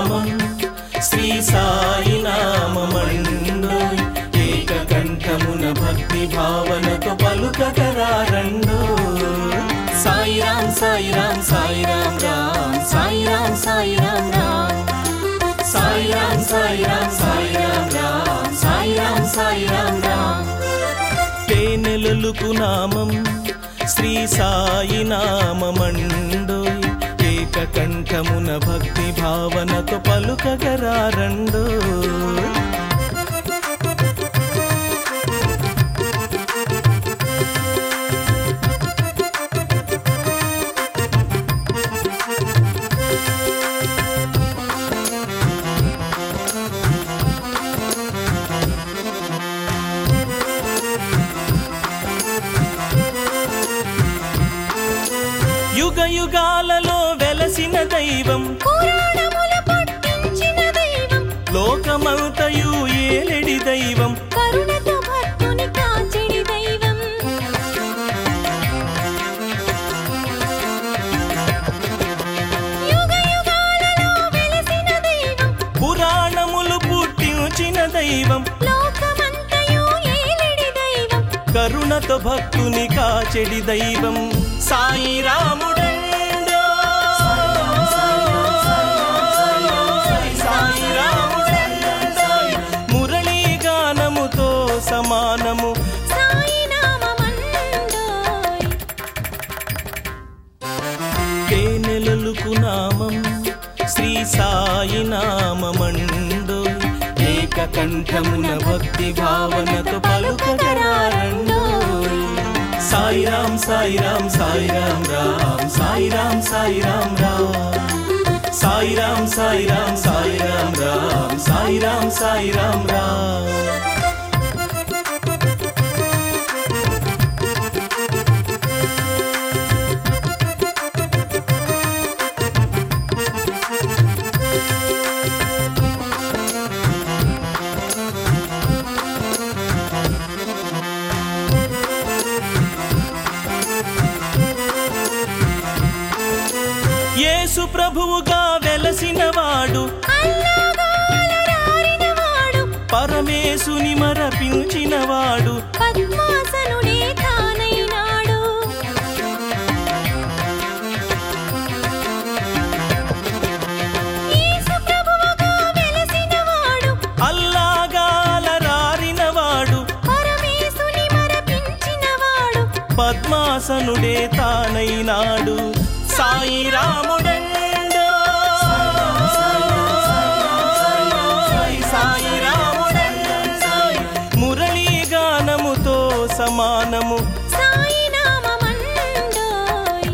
నామం శ్రీ సాయి నామండు ఏకకంఠమున భక్తి భావనతో పలుకగరారండు సాయిరాం సాయిరాం సాయిరాం రామ్ సాయిరాం సాయిరాం రామ్ సాయిరాం సాయిరాం సాయిరాం రామ్ సాయిరాం సాయిరాం రామ్ తేనెలలుకు నామం శ్రీ సాయి నామండోయ్ ఏకకంఠమున భక్తి భావనతో పలుకగరారండో యుగ యుగాలలో వెలసిన దైవం పురాణముల పట్టించిన దైవం లోకమంతయు ఏలెడి దైవం కరుణతో భక్తుని కాచెడి దైవం యుగ యుగాలలో వెలసిన దైవం పురాణములు పుట్టించిన దైవం లోకమంతయు ఏలిడి దైవం కరుణతో భక్తుని కాచెడి దైవం సాయి రాముడండో సాయి రాముడండో మురళీ గానముతో సమానము సాయి నామమండోయ్ తేనెలలుకు నామం శ్రీ సాయి నామండో ఏకకంఠమున భక్తి భావనతో పలుకగరారండో సాయిరాం సాయిరాం సాయిరాం రామ్ సాయిరాం సాయిరాం రామ్ సాయిరాం సాయిరాం సాయిరాం రామ్ సాయిరాం సాయిరాం రామ్ యేసు ప్రభువుగా వెలసినవాడు అల్లాగాలరారినవాడు పరమేశుని మరపించినవాడు పద్మాసనుడే తానైనాడు యేసు ప్రభువుగా వెలసినవాడు అల్లాగాలరారినవాడు పరమేశుని మరపించినవాడు పద్మాసనుడే తానైనాడు సాయి రాముడండో సాయి రాముడండో మురళీ గానముతో సమానము సాయి నామమండోయ్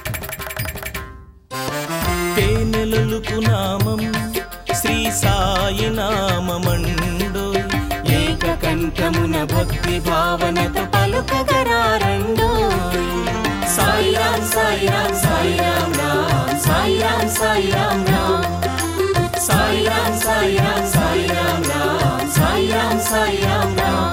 తేనెలలుకు నామం శ్రీ సాయి నామండో ఏకకంఠమున భక్తి భావనతో పలుకగరారండో సాయిరాం సాయిరాం సాయిరాం రామ్ సాయిరాం సాయిరాం రామ్ సాయిరాం సాయిరాం సాయిరాం రామ్ సాయిరాం సాయిరాం రామ్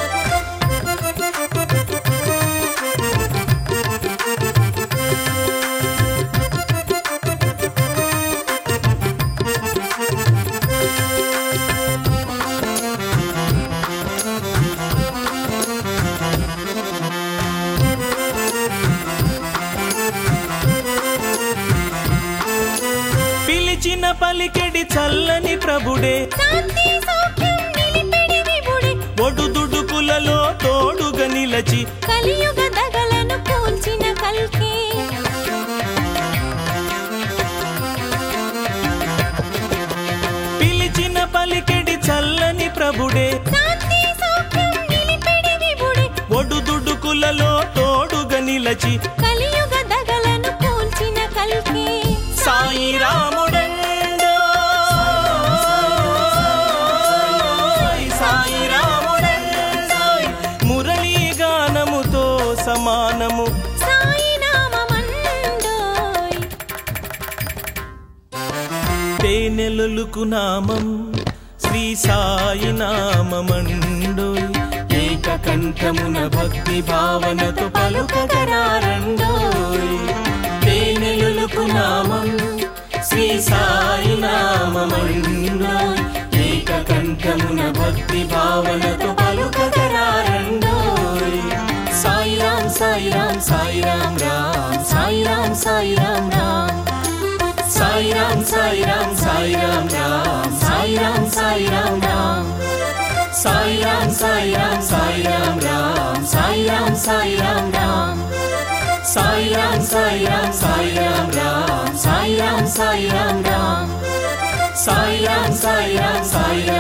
పిలిచిన పలికెడి చల్లని ప్రభుడే శాంతి సౌఖ్యం నిలిపెడి విభుడే ఒడుదుడుకులలో తోడుగా నిలచి కలియుగ దగలను కూల్చిన కల్కే పిలిచిన పలికెడి చల్లని ప్రభుడే శాంతి సౌఖ్యం నిలిపెడి విభుడే ఒడుదుడుకులలో తోడుగా నిలచి కలియుగ దగలను కూల్చిన కల్కే సాయి రాముడండో సాయి రాముడండో మురళీ గానముతో సమానము సాయి నామమండోయ్ తేనెలలుకు నామం శ్రీ సాయి నామండోయ్ ఏకకంఠమున భక్తి భావనతో పలుకగరారండోయ్ తేనెలలుకు నామం శ్రీ సాయి నామం భక్తి భావనతో పలుకగరారండోయ్ సాయిరాం సాయిరాం సాయిరాం రామ్ సాయిరాం సాయిరాం రామ్ సాయిరాం సాయిరాం సాయిరాం రామ్ సాయిరాం సాయిరాం రామ్ సాయిరాం సాయిరాం సాయిరాం రామ్ సాయిరాం సాయిరాం రామ్ సాయిరాం సాయిరాం సాయిరాం రామ్ సాయిరాం సాయిరాం రామ్ సాయిరాం సాయిరాం సాయిరాం